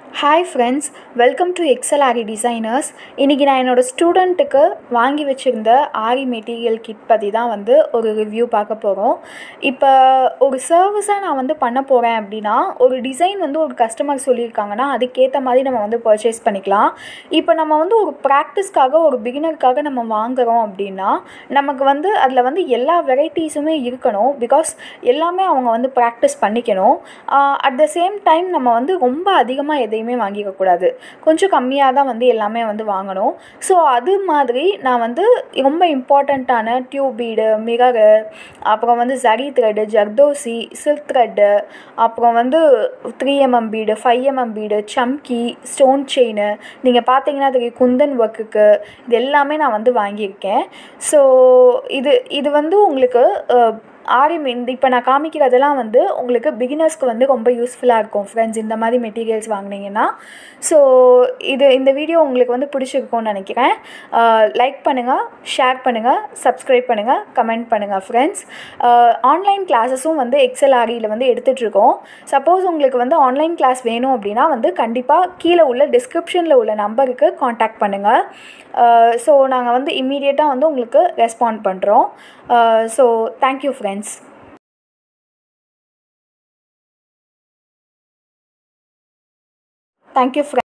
hi friends welcome to Excel Aari designers இன்றைக்கி நான் என்னோடய ஸ்டூடெண்ட்டுக்கு வாங்கி வச்சுருந்த ஆரி மெட்டீரியல் கிட் பற்றி தான் வந்து ஒரு ரிவ்யூ பார்க்க போகிறோம் இப்போ ஒரு சர்வீஸாக நான் வந்து பண்ண போகிறேன் அப்படின்னா ஒரு டிசைன் வந்து ஒரு கஸ்டமர் சொல்லியிருக்காங்கன்னா அதுக்கேற்ற மாதிரி நம்ம வந்து பர்ச்சேஸ் பண்ணிக்கலாம் இப்போ நம்ம வந்து ஒரு ப்ராக்டிஸ்க்காக ஒரு பிகினருக்காக நம்ம வாங்குகிறோம் அப்படின்னா நமக்கு வந்து அதில் வந்து எல்லா வெரைட்டிஸுமே இருக்கணும் பிகாஸ் எல்லாமே அவங்க வந்து ப்ராக்டிஸ் பண்ணிக்கணும் அட் த சேம் டைம் நம்ம வந்து ரொம்ப அதிகமாக எதையுமே வாங்கிக்கக்கூடாது கொஞ்சம் கம்மியாக தான் வந்து எல்லாமே வந்து வாங்கணும் ஸோ அது மாதிரி நான் வந்து ரொம்ப இம்பார்ட்டண்ட்டான டியூப் பீடு மிரரு அப்புறம் வந்து zari thread zardozi silk thread அப்புறம் வந்து three mm bead five mm bead chamki stone chain நீங்கள் பார்த்தீங்கன்னா தெரியும் குந்தன் ஒர்க்குக்கு இது எல்லாமே நான் வந்து வாங்கியிருக்கேன் ஸோ இது இது வந்து உங்களுக்கு ஆரி இந்த இப்போ நான் காமிக்கிறதெல்லாம் வந்து உங்களுக்கு பிகினர்ஸ்க்கு வந்து ரொம்ப யூஸ்ஃபுல்லாக இருக்கும் ஃப்ரெண்ட்ஸ் இந்த மாதிரி மெட்டீரியல்ஸ் வாங்கினீங்கன்னா ஸோ இது இந்த வீடியோ உங்களுக்கு வந்து பிடிச்சிருக்கும்னு நினைக்கிறேன் லைக் பண்ணுங்கள் ஷேர் பண்ணுங்கள் சப்ஸ்கிரைப் பண்ணுங்கள் கமெண்ட் பண்ணுங்கள் ஃப்ரெண்ட்ஸ் ஆன்லைன் கிளாஸஸும் வந்து எக்ஸல் ஆரியில் வந்து எடுத்துகிட்ருக்கோம் சப்போஸ் உங்களுக்கு வந்து ஆன்லைன் கிளாஸ் வேணும் அப்படின்னா வந்து கண்டிப்பாக கீழே உள்ள டிஸ்கிரிப்ஷனில் உள்ள நம்பருக்கு காண்டாக்ட் பண்ணுங்கள் ஸோ நாங்கள் வந்து இம்மீடியட்டாக வந்து உங்களுக்கு ரெஸ்பாண்ட் பண்ணுறோம் so thank you friends thank you friends